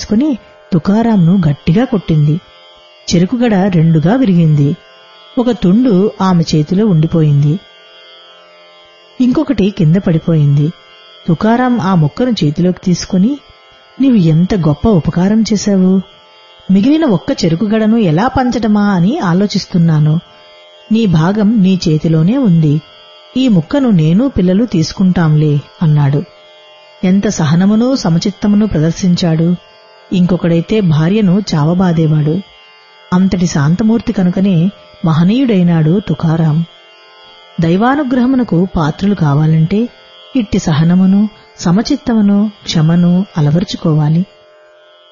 తీసుకుని తుకారాంను గట్టిగా కొట్టింది చెరుకుగడ రెండుగా విరిగింది ఒక తుండు ఆమె చేతిలో ఉండిపోయింది ఇంకొకటి కింద పడిపోయింది తుకారాం ఆ ముక్కను చేతిలోకి తీసుకుని నీవు ఎంత గొప్ప ఉపకారం చేశావు మిగిలిన ఒక్క చెరుకుగడను ఎలా పంచటమా అని ఆలోచిస్తున్నాను నీ భాగం నీ చేతిలోనే ఉంది ఈ ముక్కను నేను పిల్లలు తీసుకుంటాంలే అన్నాడు ఎంత సహనమును సమచిత్తమును ప్రదర్శించాడు ఇంకొకడైతే భార్యను చావబాదేవాడు అంతటి శాంతమూర్తి కనుకనే మహనీయుడైనాడు తుకారాం దైవానుగ్రహమునకు పాత్రులు కావాలంటే ఇట్టి సహనమును సమచిత్తమును క్షమను అలవరుచుకోవాలి